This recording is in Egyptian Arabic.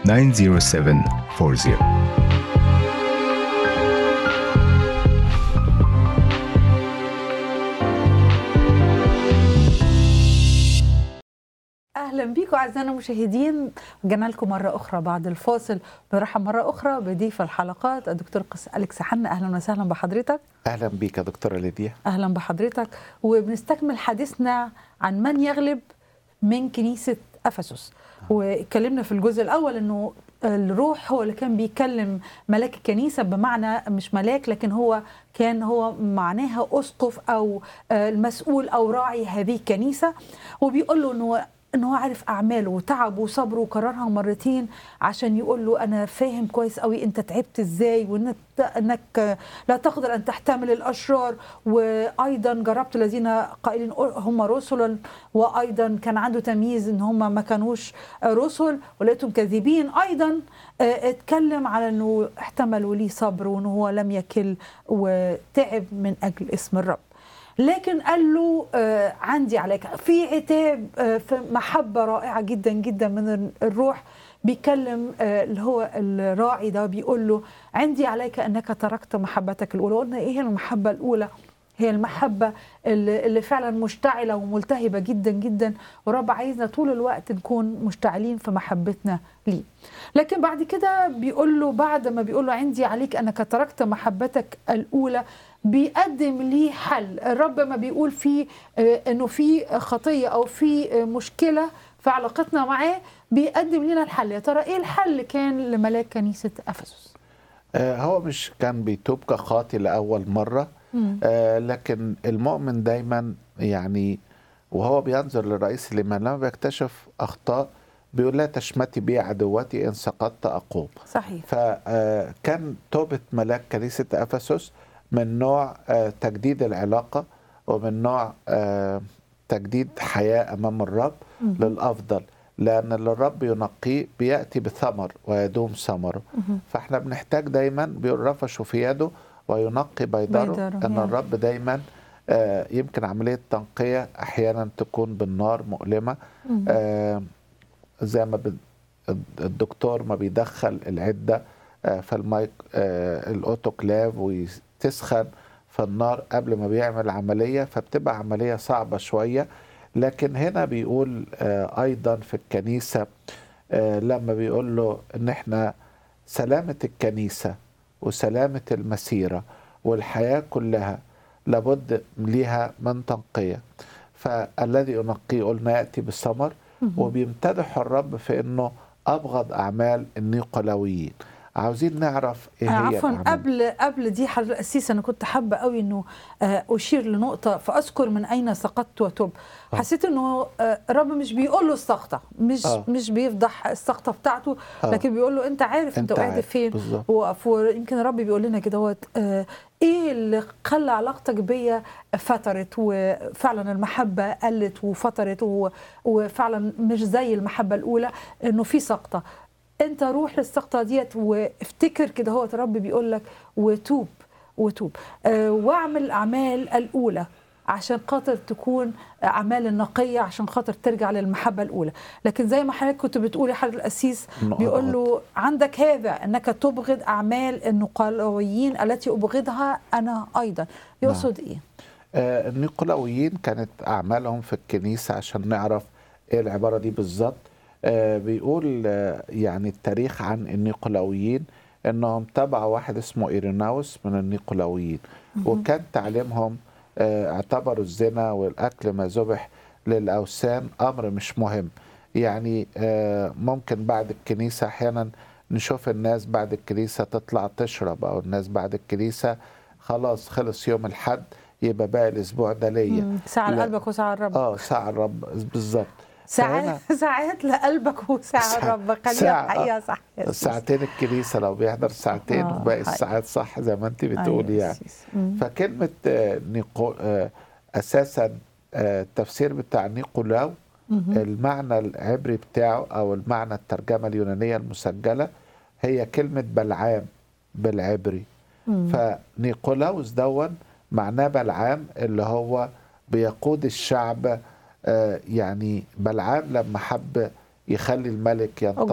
90740 اهلا بيكم اعزائنا المشاهدين رجعنا لكم مره اخرى بعد الفاصل بنرحب مره اخرى بضيف الحلقات الدكتور قس اليكس حنا اهلا وسهلا بحضرتك اهلا بيك يا دكتوره ليديا اهلا بحضرتك وبنستكمل حديثنا عن من يغلب من كنيسه افسس واتكلمنا في الجزء الاول انه الروح هو اللي كان بيكلم ملاك الكنيسه بمعنى مش ملاك لكن هو كان هو معناها اسقف او المسؤول او راعي هذه الكنيسه وبيقول له انه ان هو عارف اعماله وتعبه وصبره وكررها مرتين عشان يقول له انا فاهم كويس قوي انت تعبت ازاي وانك انك لا تقدر ان تحتمل الاشرار وايضا جربت الذين قائلين هم رسلا وايضا كان عنده تمييز ان هم ما كانوش رسل ولقيتهم كاذبين ايضا اتكلم على انه احتمل وليه صبر وان هو لم يكل وتعب من اجل اسم الرب لكن قال له آه عندي عليك في عتاب آه في محبه رائعه جدا جدا من الروح بيكلم آه اللي هو الراعي ده بيقول له عندي عليك انك تركت محبتك الاولى قلنا ايه المحبه الاولى هي المحبة اللي فعلا مشتعلة وملتهبة جدا جدا ورب عايزنا طول الوقت نكون مشتعلين في محبتنا ليه لكن بعد كده بيقول له بعد ما بيقول له عندي عليك أنك تركت محبتك الأولى بيقدم ليه حل الرب ما بيقول فيه أنه في خطية أو في مشكلة في علاقتنا معاه بيقدم لنا الحل يا ترى إيه الحل كان لملاك كنيسة أفسس آه هو مش كان بيتوب كخاطي لأول مرة آه لكن المؤمن دايما يعني وهو بينظر للرئيس الإيمان لما بيكتشف أخطاء بيقول لا تشمتي بي عدوتي إن سقطت أقوم صحيح فكان توبة ملاك كنيسة أفسس من نوع آه تجديد العلاقة ومن نوع آه تجديد حياة أمام الرب م- للأفضل لأن اللي الرب ينقيه بيأتي بثمر ويدوم ثمره فاحنا بنحتاج دايما بيقول رفشوا في يده وينقي بيضره بيضره، ان يا. الرب دايما آه يمكن عمليه تنقيه احيانا تكون بالنار مؤلمه آه زي ما بد- الدكتور ما بيدخل العده آه فالمايك آه الاوتوكلاف وتسخن في النار قبل ما بيعمل عمليه فبتبقى عمليه صعبه شويه لكن هنا بيقول آه ايضا في الكنيسه آه لما بيقول له ان احنا سلامه الكنيسه وسلامة المسيرة والحياة كلها لابد ليها من تنقية فالذي ينقيه قلنا يأتي بالثمر وبيمتدح الرب في أنه أبغض أعمال النيقلاويين عاوزين نعرف ايه هي عفوا الأعمال. قبل قبل دي حضرتك القسيس انا كنت حابه قوي انه آه، اشير لنقطه فاذكر من اين سقطت وتب آه. حسيت انه آه، الرب مش بيقول له السقطه مش آه. مش بيفضح السقطه بتاعته آه. لكن بيقول له انت عارف انت أنت وقعت عارف، فين بالظبط. وقف ويمكن الرب بيقول لنا كده هو ايه اللي خلى علاقتك بيا فترت وفعلا المحبه قلت وفترت و- وفعلا مش زي المحبه الاولى انه في سقطه انت روح للسقطه ديت وافتكر كده هو الرب بيقول لك وتوب وتوب آه، واعمل الاعمال الاولى عشان خاطر تكون اعمال النقيه عشان خاطر ترجع للمحبه الاولى لكن زي ما حضرتك كنت بتقولي حضرتك القسيس نقط. بيقول له عندك هذا انك تبغض اعمال النقلاويين التي ابغضها انا ايضا يقصد ايه آه النيقلاويين كانت أعمالهم في الكنيسة عشان نعرف إيه العبارة دي بالظبط آه بيقول آه يعني التاريخ عن النيقلاويين إنهم تبعوا واحد اسمه إيريناوس من النيقلاويين وكان تعليمهم آه اعتبروا الزنا والأكل ما ذبح للأوثان أمر مش مهم يعني آه ممكن بعد الكنيسة أحيانا نشوف الناس بعد الكنيسة تطلع تشرب أو الناس بعد الكنيسة خلاص خلص يوم الحد يبقى باقي الاسبوع ده ليا مم. ساعة لا. لقلبك وساعة الرب اه ساعة الرب بالظبط ساعات ساعات لقلبك وساعة ساعة- الرب خليها ساعة، الحقيقة صح يا سيدي. ساعتين الكنيسة لو بيحضر ساعتين آه، وباقي حقيقي. الساعات صح زي ما انت أيوة بتقولي يا يعني سيدي. مم. فكلمة آه، نيقو آه، أساسا آه، التفسير بتاع نيقولاو المعنى العبري بتاعه أو المعنى الترجمة اليونانية المسجلة هي كلمة بلعام بالعبري فنيقولاوس دون معناه بلعام اللي هو بيقود الشعب آه، يعني بلعام لما حب يخلي الملك ينتظر